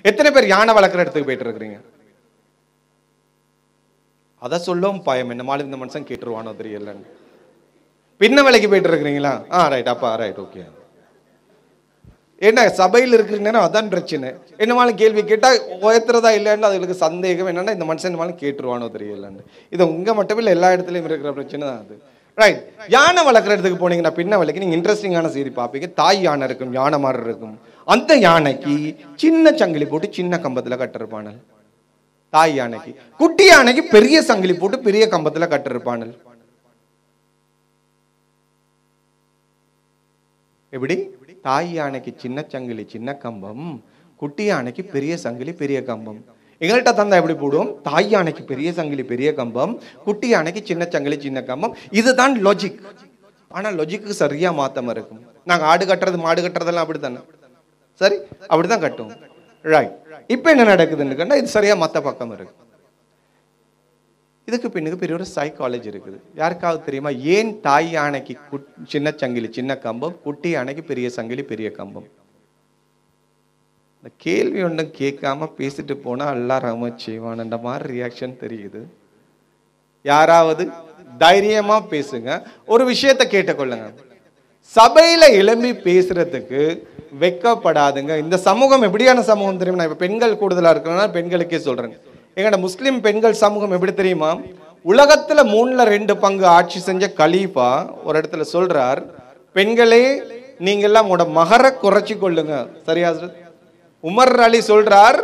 எத்தனை பேர் யானை வளர்க்குற இடத்துக்கு போயிட்டு இருக்கிறீங்க அதை சொல்லவும் பயம் என்னமாலும் இந்த மனுஷன் கேட்டுருவானோ தெரியலன்னு பின்ன வேலைக்கு போயிட்டு இருக்கிறீங்களா ஆ ரைட் அப்பா ரைட் ஓகே என்ன சபையில் இருக்கிறீங்கன்னா அதான் பிரச்சனை என்னமாலும் கேள்வி கேட்டா உயர்த்துறதா இல்லைன்னு அதுகளுக்கு சந்தேகம் என்னன்னா இந்த மனுஷன் என்னமாலும் கேட்டுருவானோ தெரியலன்னு இது உங்க மட்டும் இல்லை எல்லா இடத்துலயும் இருக்கிற பிரச்சனை தான் அது ரைட் யானை வளர்க்குற இடத்துக்கு போனீங்கன்னா பின்ன வேலைக்கு நீங்க இன்ட்ரெஸ்டிங்கான செய்தி பார்ப்பீங்க தாய் யானை இருக்கும் யானை மாதிரி இருக்கும் அந்த யானைக்கு சின்ன சங்கிலி போட்டு சின்ன கம்பத்துல கட்டிருப்பானல் தாய் யானைக்கு குட்டி யானைக்கு பெரிய சங்கிலி போட்டு பெரிய கம்பத்துல கட்டிருப்பானல் எப்படி தாய் யானைக்கு சின்ன சங்கிலி சின்ன கம்பம் குட்டி யானைக்கு பெரிய சங்கிலி பெரிய கம்பம் எங்கள்கிட்ட தந்தா எப்படி போடுவோம் தாய் யானைக்கு பெரிய சங்கிலி பெரிய கம்பம் குட்டி யானைக்கு சின்ன சங்கிலி சின்ன கம்பம் இதுதான் லாஜிக் ஆனா லாஜிக்கு சரியா மாத்தமா இருக்கும் நாங்க ஆடு கட்டுறது மாடு கட்டுறதெல்லாம் அப்படித்தானே சரி அப்படிதான் கட்டுவோம் ரைட் இப்போ என்ன நடக்குதுன்னு கண்டா இது சரியா மத்த பக்கம் இருக்கு இதுக்கு பின்னுக்கு பெரிய ஒரு சைக்காலஜி இருக்குது யாருக்காவது தெரியுமா ஏன் தாய் யானைக்கு குட்- சின்ன சங்கிலி சின்ன கம்பம் குட்டி யானைக்கு பெரிய சங்கிலி பெரிய கம்பம் இந்த கேள்வி ஒன்றும் கேட்காம பேசிட்டு போனா எல்லாரும் செய்வான்ன்ற மாதிரி ரியாக்ஷன் தெரியுது யாராவது தைரியமா பேசுங்க ஒரு விஷயத்தை கேட்டுக்கொள்ளுங்க சபையில எழும்பி பேசுறதுக்கு வெக்கப்படாதுங்க இந்த சமூகம் எப்படியான சமூகம் தெரியுமா நான் இப்ப பெண்கள் கூடுதலா இருக்கிறனால பெண்களுக்கே சொல்றேன் எங்கட முஸ்லிம் பெண்கள் சமூகம் எப்படி தெரியுமா உலகத்துல மூணுல ரெண்டு பங்கு ஆட்சி செஞ்ச கலீஃபா ஒரு இடத்துல சொல்றார் பெண்களே நீங்க எல்லாம் உங்களோட மகர குறைச்சி கொள்ளுங்க சரியா ஹஸ்ரத்? உமர் அலி சொல்றார்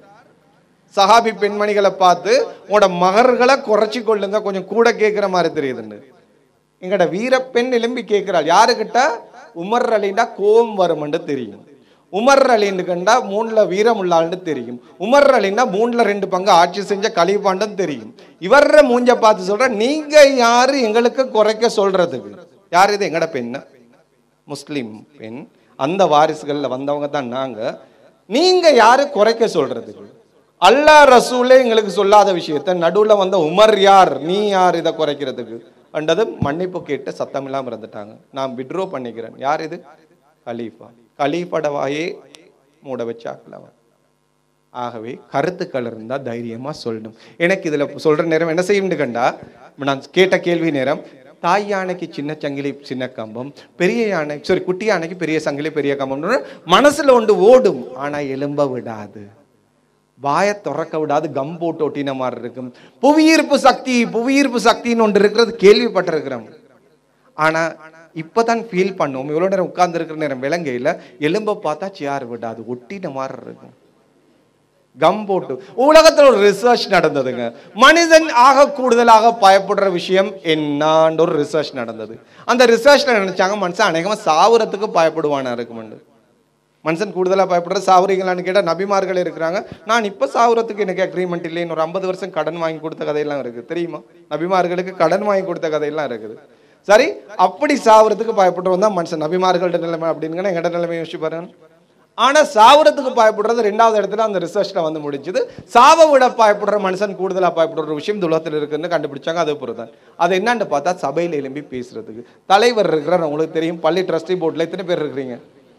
சஹாபி பெண்மணிகளை பார்த்து உங்களோட மகர்களை குறைச்சி கொள்ளுங்க கொஞ்சம் கூட கேட்குற மாதிரி தெரியுதுன்னு எங்கட வீரப்பெண் எலும்பி கேட்கிறாள் யாருக்கிட்ட உமர் அலிண்டா கோபம் வரும்னு தெரியும் உமர் அலின்னு கண்டா மூணுல வீரம் உள்ளாள்னு தெரியும் உமர் அலின்னா மூணுல ரெண்டு பங்கு ஆட்சி செஞ்ச கலிபாண்டன் தெரியும் இவர மூஞ்ச பார்த்து சொல்ற நீங்க யாரு எங்களுக்கு குறைக்க சொல்றதுக்கு யார் இது எங்கட பெண்ண முஸ்லிம் பெண் அந்த வாரிசுகள்ல வந்தவங்க தான் நாங்க நீங்க யாரு குறைக்க சொல்றதுக்கு அல்லாஹ் ரசூலே எங்களுக்கு சொல்லாத விஷயத்த நடுவுல வந்த உமர் யார் நீ யார் இதை குறைக்கிறதுக்கு அண்டது மன்னிப்பு கேட்டு சத்தம் இல்லாம இருந்துட்டாங்க நான் விட்ரோ பண்ணிக்கிறேன் யார் இது கலீஃபா கலீஃபட வாயே மூட வச்சாக்கலாம் ஆகவே கருத்துக்கள் இருந்தா தைரியமா சொல்லணும் எனக்கு இதுல சொல்ற நேரம் என்ன செய்யணும் கண்டா நான் கேட்ட கேள்வி நேரம் தாய் யானைக்கு சின்ன சங்கிலி சின்ன கம்பம் பெரிய யானை சாரி குட்டி யானைக்கு பெரிய சங்கிலி பெரிய கம்பம் மனசுல ஒன்று ஓடும் ஆனா எலும்ப விடாது வாயை திறக்க விடாது கம் போட்டு ஒட்டின மாதிரி இருக்கும் புவியீர்ப்பு சக்தி புவியீர்ப்பு சக்தின்னு ஒன்று இருக்கிறது கேள்விப்பட்டிருக்கிறோம் ஆனா இப்பதான் ஃபீல் பண்ணுவோம் இவ்வளவு நேரம் உட்கார்ந்து இருக்கிற நேரம் விலங்கையில எலும்ப பார்த்தா சேர் விடாது ஒட்டின மாதிரி இருக்கும் கம் போட்டு உலகத்துல ஒரு ரிசர்ச் நடந்ததுங்க மனிதன் ஆக கூடுதலாக பயப்படுற விஷயம் என்னான்னு ஒரு ரிசர்ச் நடந்தது அந்த ரிசர்ச்ல நினைச்சாங்க மனுஷன் அநேகமா சாவுறதுக்கு பயப்படுவானா இருக்குமெண்டு மனுஷன் கூடுதலா பயப்படுற சாவுறீங்களான்னு கேட்டா நபிமார்கள் இருக்கிறாங்க நான் இப்ப சாவுறதுக்கு எனக்கு அக்ரிமெண்ட் இல்லைன்னு ஒரு ஐம்பது வருஷம் கடன் வாங்கி கொடுத்த கதையெல்லாம் இருக்கு தெரியுமா நபிமார்களுக்கு கடன் வாங்கி கொடுத்த கதையெல்லாம் இருக்குது சரி அப்படி சாவுறதுக்கு பயப்படுறவன் தான் மனுஷன் நபிமார்கள்ட்ட நிலைமை அப்படிங்கன்னா எங்கட நிலைமை யோசிச்சு பாருங்க ஆனா சாவுறதுக்கு பயப்படுறது ரெண்டாவது இடத்துல அந்த ரிசர்ச்ல வந்து முடிஞ்சது சாவை விட பயப்படுற மனுஷன் கூடுதலா பயப்படுற ஒரு விஷயம் துலகத்தில் இருக்குன்னு கண்டுபிடிச்சாங்க அது பொறுத்தான் அது என்னன்னு பார்த்தா சபையில எழும்பி பேசுறதுக்கு தலைவர் இருக்கிறார் உங்களுக்கு தெரியும் பள்ளி ட்ரஸ்டி போர்டில் எத்தனை பேர் இருக்கிறீங்க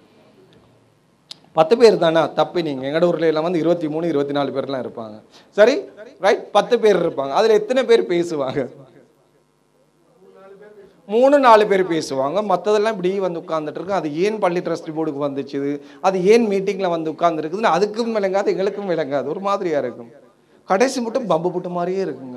பத்து பேர் தானே தப்பு நீங்க எங்கட ஊர்ல எல்லாம் வந்து இருபத்தி மூணு இருபத்தி நாலு பேர்லாம் இருப்பாங்க சரி ரைட் பத்து பேர் இருப்பாங்க அதுல எத்தனை பேர் பேசுவாங்க மூணு நாலு பேர் பேசுவாங்க மற்றதெல்லாம் இப்படி வந்து உட்கார்ந்துட்டு இருக்கும் அது ஏன் பள்ளி ட்ரஸ்டி போர்டுக்கு வந்துச்சு அது ஏன் மீட்டிங்ல வந்து உட்கார்ந்துருக்குதுன்னு அதுக்கும் விளங்காது எங்களுக்கும் விளங்காது ஒரு மாதிரியா இருக்கும் கடைசி மட்டும் பம்பு புட்டு மாதிரியே இருக்குங்க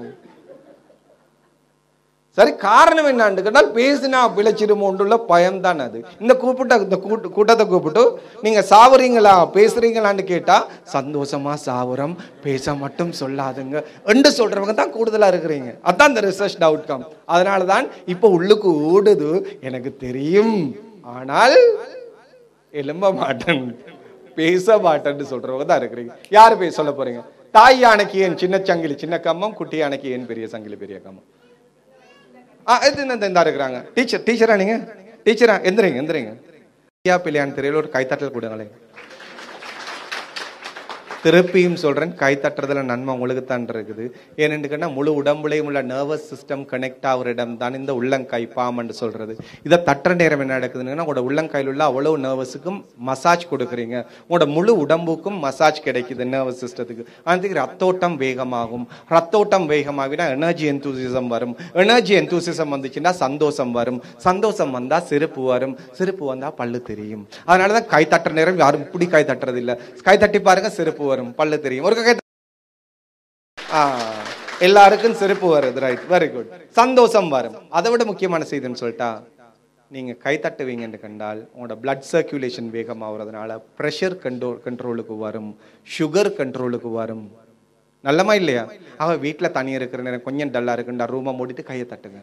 சரி காரணம் என்னான்னு கேட்டால் பேசினா பிழைச்சிடுமோண்டுள்ள பயம் தான் அது இந்த கூப்பிட்ட இந்த கூட்டு கூட்டத்தை கூப்பிட்டு நீங்க சாவுறீங்களா பேசுறீங்களான்னு கேட்டா சந்தோஷமா சாவுறோம் பேச மட்டும் சொல்லாதுங்க என்று சொல்றவங்க தான் கூடுதலா இருக்கிறீங்க அதான் இந்த ரிசர்ச் அவுட்கம் அதனால தான் இப்போ உள்ளுக்கு ஓடுது எனக்கு தெரியும் ஆனால் எலும்ப மாட்டேன் பேச மாட்டேன்னு சொல்றவங்க தான் இருக்கிறீங்க யார் பேச சொல்ல போறீங்க தாய் யானைக்கு ஏன் சின்ன சங்கிலி சின்ன கம்மம் குட்டி யானைக்கு ஏன் பெரிய சங்கிலி பெரிய கம்மம் ஆ இது இந்த இந்த இருக்கிறாங்க டீச்சர் டீச்சரா நீங்க டீச்சரா எந்திரிங்க எந்திரிங்க ஐயா பிள்ளையான்னு தெரியல ஒரு கைத்தட்டல் கொடுங்களேன் திருப்பியும் சொல்றேன் கை தட்டுறதுல நன்மை உங்களுக்கு தான் இருக்குது ஏன்னு கேட்டா முழு உடம்புலையும் உள்ள நர்வஸ் சிஸ்டம் கனெக்ட் ஆகிற இடம் தான் இந்த உள்ளங்கை பாம்புன்னு சொல்றது இதை தட்டுற நேரம் என்ன நடக்குதுன்னா உங்களோட உள்ளங்கையில் உள்ள அவ்வளவு நர்வஸுக்கும் மசாஜ் கொடுக்குறீங்க உங்களோட முழு உடம்புக்கும் மசாஜ் கிடைக்குது நர்வஸ் சிஸ்டத்துக்கு அதுக்கு ரத்தோட்டம் வேகமாகும் ரத்தோட்டம் வேகமாகினா எனர்ஜி எந்தூசிசம் வரும் எனர்ஜி எந்தூசிசம் வந்துச்சுன்னா சந்தோஷம் வரும் சந்தோஷம் வந்தா சிரிப்பு வரும் சிரிப்பு வந்தா பல்லு தெரியும் அதனாலதான் கை தட்டுற நேரம் யாரும் இப்படி கை தட்டுறது இல்ல கை தட்டி பாருங்க சிரிப்பு வரும் பல்லு தெரியும் ஒரு கை தட்டு- ஆ, எல்லாருக்கும் சிரிப்பு வருது ரைட் வெரி குட் சந்தோஷம் வரும் அதை விட முக்கியமான செய்தின்னு சொல்லிட்டா நீங்க கை தட்டுவீங்கன்னு கண்டால் உங்களோட பிளட் சர்க்குலேஷன் வேகமாகறதுனால ப்ரெஷர் கண்ட்ரோல் கண்ட்ரோலுக்கு வரும் சுகர் கண்ட்ரோலுக்கு வரும் நல்லமா இல்லையா அவ வீட்ல தனி இருக்கிற நேரம் கொஞ்சம் டல்லா இருக்குண்டா ரூமை மூடிட்டு கையை தட்டுங்க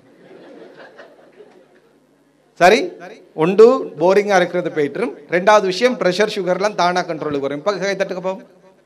சரி ஒன்று போரிங்கா இருக்கிறது போயிட்டுரும் ரெண்டாவது விஷயம் பிரஷர் சுகர்லாம் தானா கண்ட்ரோலுக்கு வரும் இப்ப கை தட்டுங்க பாப்போம்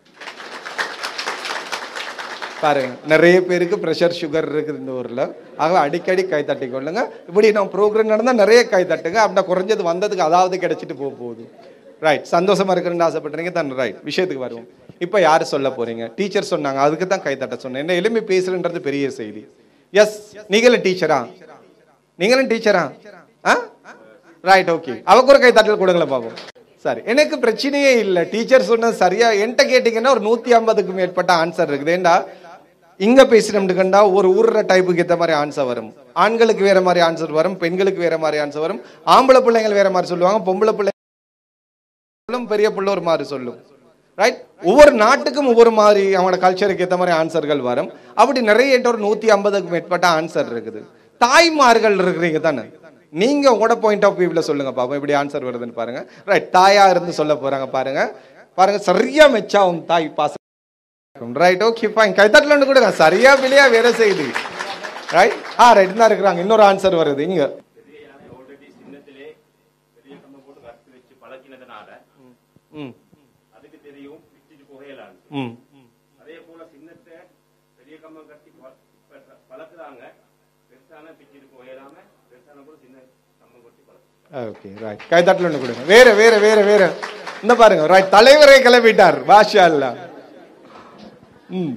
பாருங்க நிறைய பேருக்கு பிரஷர் சுகர் இருக்குது இந்த ஊர்ல ஆக அடிக்கடி கை தட்டி கொள்ளுங்க இப்படி நம்ம ப்ரோக்ராம் நடந்தா நிறைய கை தட்டுங்க அப்படின்னா குறைஞ்சது வந்ததுக்கு அதாவது கிடைச்சிட்டு போக போகுது ரைட் சந்தோஷமா இருக்கிறேன்னு ஆசைப்படுறீங்க தான் ரைட் விஷயத்துக்கு வருவோம் இப்போ யார் சொல்ல போறீங்க டீச்சர் சொன்னாங்க அதுக்கு தான் கை தட்ட சொன்னேன் என்ன எளிமை பேசுறன்றது பெரிய செய்தி எஸ் நீங்களும் டீச்சரா நீங்களும் டீச்சரா ஆ ரைட் ஓகே அவக்கு ஒரு கை தட்டல் கொடுங்களேன் பாப்போம் சரி எனக்கு பிரச்சனையே இல்லை டீச்சர் சொன்னது சரியா என்கிட்ட கேட்டீங்கன்னா ஒரு நூத்தி ஐம்பதுக்கு மேற்பட்ட ஆன்சர் இருக்குது ஏண்டா இங்க பேசினோம்னுக்கண்டா ஒரு ஊர்ற டைப்புக்கு ஏத்த மாதிரி ஆன்சர் வரும் ஆண்களுக்கு வேற மாதிரி ஆன்சர் வரும் பெண்களுக்கு வேற மாதிரி ஆன்சர் வரும் ஆம்பளை பிள்ளைங்கள் வேற மாதிரி சொல்லுவாங்க பொம்பளை பிள்ளை சொல்லும் பெரிய பிள்ளை ஒரு மாதிரி சொல்லும் ரைட் ஒவ்வொரு நாட்டுக்கும் ஒவ்வொரு மாதிரி அவங்களோட கல்ச்சருக்கு ஏற்ற மாதிரி ஆன்சர்கள் வரும் அப்படி நிறைய என்கிட்ட ஒரு நூத்தி ஐம்பதுக்கு மேற்பட்ட ஆன்சர் இருக்குது தாய்மார்கள் இருக்கிறீங்க தானே நீங்க உங்களோட பாயிண்ட் ஆஃப் வியூல சொல்லுங்க பாப்போம் இப்படி ஆன்சர் வருதுன்னு பாருங்க ரைட் தாயா இருந்து சொல்ல போறாங்க பாருங்க பாருங்க சரியா மெச்சா உன் தாய் பாசம் ரைட் ஓகே ஃபைன் கைத்தட்டலன்னு கொடுங்க சரியா பிள்ளையா வேற செய்தி ரைட் ஆ ரைட் தான் இருக்கிறாங்க இன்னொரு ஆன்சர் வருது இங்க ஆல்ரெடி சின்னத்திலே பெரிய கம்பை போட்டு கட்டி வச்சு பழக்கினதுனால ம் அதுக்கு தெரியும் பிச்சுட்டு புகையலான்னு ம் அதே போல சின்னத்தை பெரிய கம்பம் கட்டி ப- ப- பழக்குறாங்க பெருசான பிச்சுட்டு புகையலாம பெருசான கூட சின்ன கம்பம் கொட்டி பழக்கு ஓகே ரைட் கைத்தட்டல் ஒன்று கொடுங்க வேற வேற வேற வேற இந்த பாருங்க ரைட் தலைவரை கிளப்பிட்டார் பாஷா அல்ல ம்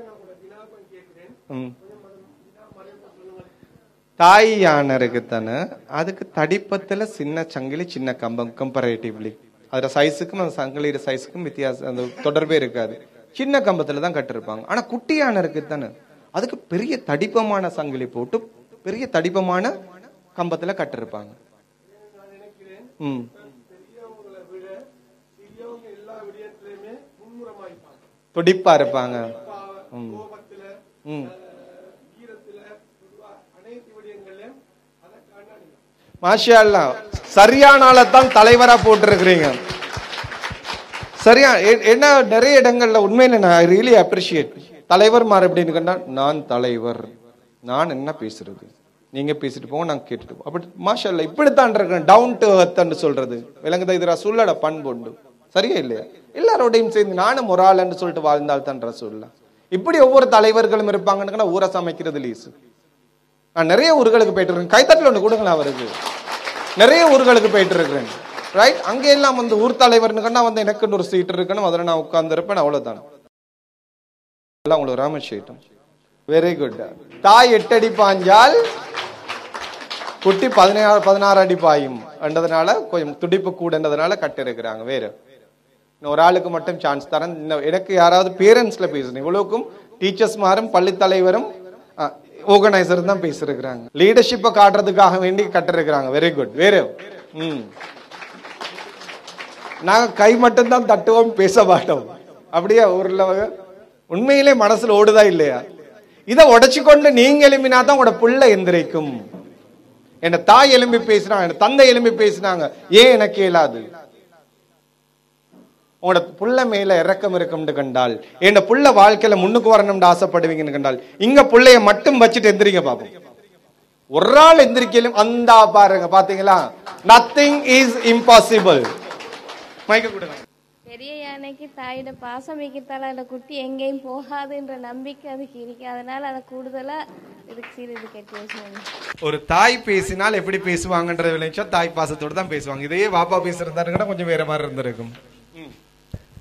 ம் தாய் யானை இருக்குத்தானே அதுக்கு தடிப்பத்துல சின்ன சங்கிலி சின்ன கம்பம் கம்பரேட்டிவ்லி அதோட சைஸுக்கும் அந்த சங்கிலியோட சைஸுக்கும் வித்தியாசம் அந்த தொடர்பே இருக்காது சின்ன கம்பத்துல தான் கட்டிருப்பாங்க ஆனா குட்டி யானை இருக்குத்தானே அதுக்கு பெரிய தடிப்பமான சங்கிலி போட்டு பெரிய தடிப்பமான கம்பத்துல கட்டிருப்பாங்க ம் துடிப்பா இருப்பாங்க ம் ம் மாஷா அல்லாஹ். சரியான ஆளை தான் தலைவரா போட்டிருக்கிறீங்க சரியா எ- என்ன நிறைய இடங்கள்ல உண்மையில நான் ரியலி அப்ரிஷியேட் தலைவர் மாறு அப்படின்னு கண்டா நான் தலைவர் நான் என்ன பேசுறது நீங்க பேசிட்டு போங்க நான் கேட்டுட்டு போவோம் அப்படி மாஷா அல்லாஹ் இப்படித்தான் இருக்கேன் டவுன் டு எர்த்ன்னு சொல்றது விளங்குதா இது ரசூல்லோட பண்பு உண்டு சரியா இல்லையா எல்லாரோடையும் சேர்ந்து நானும் ஒரு ஆள்னு சொல்லிட்டு வாழ்ந்தால் தான் ரசூல்லா இப்படி ஒவ்வொரு தலைவர்களும் இருப்பாங்கன்னு ஊரை சமைக்கிறது லீசு நான் நிறைய ஊர்களுக்கு போயிட்டு இருக்கேன் கைத்தட்டல் ஒன்று கொடுங்களேன் அவருக்கு நிறைய ஊர்களுக்கு போயிட்டு இருக்கிறேன் ரைட் அங்கே எல்லாம் வந்து ஊர் தலைவர்னு கண்டா வந்து எனக்குன்னு ஒரு சீட் இருக்கணும் அதில் நான் உட்கார்ந்து இருப்பேன் அவ்வளவுதான் எல்லாம் உங்களுக்கு ராமேஸ்வரம் வெரி குட் தாய் எட்டு அடி பாஞ்சால் குட்டி பதினாறு பதினாறு அடி பாயும் என்றதுனால கொஞ்சம் துடிப்பு கூடன்றதுனால கட்டிருக்கிறாங்க வேற இன்னும் ஒரு ஆளுக்கு மட்டும் சான்ஸ் தரேன் இன்னும் எனக்கு யாராவது பேரண்ட்ஸ்ல பேசணும் இவ்வளவுக்கும் டீச்சர்ஸ் மாரும் பள்ளி தலைவரும் ஆர்கனைசர் தான் பேசிருக்கிறாங்க லீடர்ஷிப்பை காட்டுறதுக்காக வேண்டி கட்டிருக்கிறாங்க வெரி குட் வேற ம் நாங்க கை மட்டும் தான் தட்டுவோம் பேச மாட்டோம் அப்படியா ஊர்ல உண்மையிலே மனசுல ஓடுதா இல்லையா இதை உடைச்சு கொண்டு நீங்க எழுப்பினா தான் உங்களோட புள்ள எந்திரிக்கும் என்ன தாய் எலும்பி பேசினாங்க என்ன தந்தை எலும்பி பேசினாங்க ஏன் எனக்கு இயலாது உங்களோட புள்ள மேல இறக்கம் இருக்கும்னு கண்டால் என்ன புள்ள வாழ்க்கையில முன்னுக்கு வரணும்னு ஆசைப்படுவீங்கன்னு கண்டால் இங்க புள்ளைய மட்டும் வச்சுட்டு எந்திரிங்க பாப்போம் ஒரு ஆள் எந்திரிக்கலும் அந்த பாருங்க பாத்தீங்களா நத்திங் இஸ் இம்பாசிபிள் மைக்க கொடுங்க பெரிய யானைக்கு தாயோட பாசம் மிக்கத்தால அந்த குட்டி எங்கேயும் போகாதுன்ற நம்பிக்கை அதுக்கு இருக்கு அதனால அதை கூடுதலா இதுக்கு சீர் இது கட்டி வச்சுருவாங்க ஒரு தாய் பேசினால் எப்படி பேசுவாங்கன்றது விளைச்சா தாய் பாசத்தோட தான் பேசுவாங்க இதையே வாப்பா பேசுறதா இருந்தா கொஞ்சம் வேற மாதிரி இருந்திருக்கும்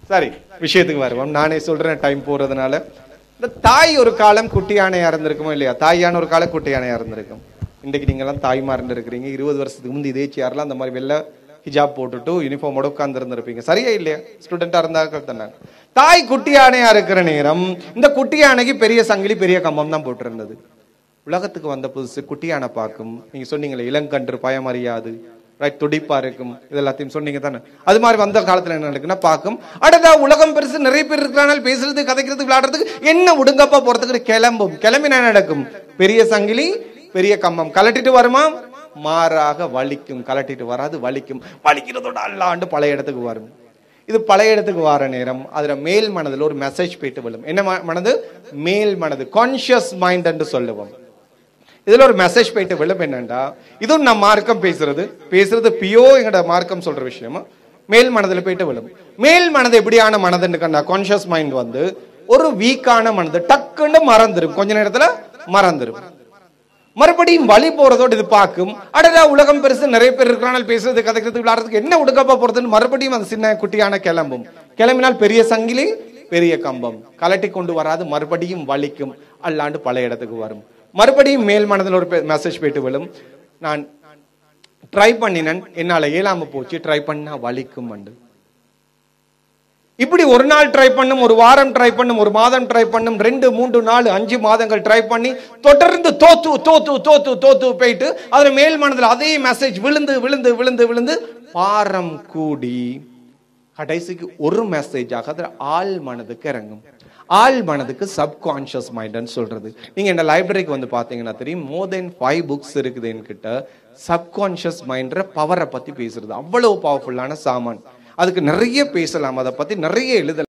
சரி விஷயத்துக்கு வருவோம் நானே சொல்றேன் டைம் போறதுனால இந்த தாய் ஒரு காலம் குட்டி யானையா இருந்திருக்குமோ இல்லையா தாய் யானை ஒரு காலம் குட்டி யானையா இருந்திருக்கும் இன்றைக்கு நீங்க எல்லாம் தாய்மார் இருக்கிறீங்க இருபது வருஷத்துக்கு முந்தி இதே சேர்லாம் அந்த மாதிரி வெள்ள ஹிஜாப் போட்டுட்டு யூனிஃபார்மோட உட்கார்ந்து இருந்திருப்பீங்க சரியா இல்லையா ஸ்டூடெண்டா இருந்தாக்கள் தானே தாய் குட்டி யானையா இருக்கிற நேரம் இந்த குட்டி யானைக்கு பெரிய சங்கிலி பெரிய கம்பம் தான் போட்டிருந்தது உலகத்துக்கு வந்த புதுசு குட்டி யானை பார்க்கும் நீங்க சொன்னீங்களே இளங்கன்று பயமறியாது ரைட் துடிப்பா இருக்கும் இது எல்லாத்தையும் சொன்னீங்க தானே அது மாதிரி வந்த காலத்துல என்ன நடக்குன்னா பார்க்கும் அடுத்த உலகம் பெருசு நிறைய பேர் இருக்கிறாங்க பேசுறது கதைக்கிறது விளையாடுறதுக்கு என்ன உடுங்கப்பா போறதுக்கு கிளம்பும் கிளம்பி என்ன நடக்கும் பெரிய சங்கிலி பெரிய கம்பம் கலட்டிட்டு வருமா மாறாக வலிக்கும் கலட்டிட்டு வராது வலிக்கும் வலிக்கிறதோட அல்லாண்டு பழைய இடத்துக்கு வரும் இது பழைய இடத்துக்கு வர நேரம் அதுல மேல் மனதுல ஒரு மெசேஜ் போயிட்டு விழும் என்ன ம- மனது மேல் மனது கான்சியஸ் மைண்ட் என்று சொல்லுவோம் இதுல ஒரு மெசேஜ் போயிட்டு விழும் என்னண்டா இதுவும் நம்ம மார்க்கம் பேசுறது பேசுறது பியோ எங்கட மார்க்கம் சொல்ற விஷயமா மேல் மனதுல போயிட்டு விழும் மேல் மனது எப்படியான மனதுன்னு கண்டா கான்சியஸ் மைண்ட் வந்து ஒரு வீக்கான மனது டக்குன்னு மறந்துடும் கொஞ்ச நேரத்துல மறந்துடும் மறுபடியும் வழி போறதோடு இது பார்க்கும் அடடா உலகம் பெருசு நிறைய பேர் இருக்கிறாங்க பேசுறது கதைக்கிறது விளையாடுறதுக்கு என்ன உடுக்கப்பா போறதுன்னு மறுபடியும் அந்த சின்ன குட்டியான கிளம்பும் கிளம்பினால் பெரிய சங்கிலி பெரிய கம்பம் கலட்டி கொண்டு வராது மறுபடியும் வலிக்கும் அல்லாண்டு பழைய இடத்துக்கு வரும் மறுபடியும் மேல் மனதில் ஒரு மெசேஜ் போயிட்டு விழும் நான் ட்ரை பண்ணினேன் என்னால இயலாம போச்சு ட்ரை பண்ணா வலிக்கும் அண்டு இப்படி ஒரு நாள் ட்ரை பண்ணும் ஒரு வாரம் ட்ரை பண்ணும் ஒரு மாதம் ட்ரை பண்ணும் ரெண்டு மூன்று நாலு அஞ்சு மாதங்கள் ட்ரை பண்ணி தொடர்ந்து தோத்து தோத்து தோத்து தோத்து போயிட்டு அதுல மேல் மனதில் அதே மெசேஜ் விழுந்து விழுந்து விழுந்து விழுந்து பாரம் கூடி கடைசிக்கு ஒரு மெசேஜாக அது ஆள் மனதுக்கு இறங்கும் ஆள் மனதுக்கு சப்கான்ஷியஸ் மைண்ட்னு சொல்றது நீங்க இந்த லைப்ரரிக்கு வந்து பாத்தீங்கன்னா தெரியும் மோர் தென் ஃபைவ் புக்ஸ் இருக்குது என்கிட்ட சப்கான்ஷியஸ் மைண்ட்ற பவரை பத்தி பேசுறது அவ்வளவு பவர்ஃபுல்லான சாமான் அதுக்கு நிறைய பேசலாம் அதை பத்தி நிறைய எழுதலாம்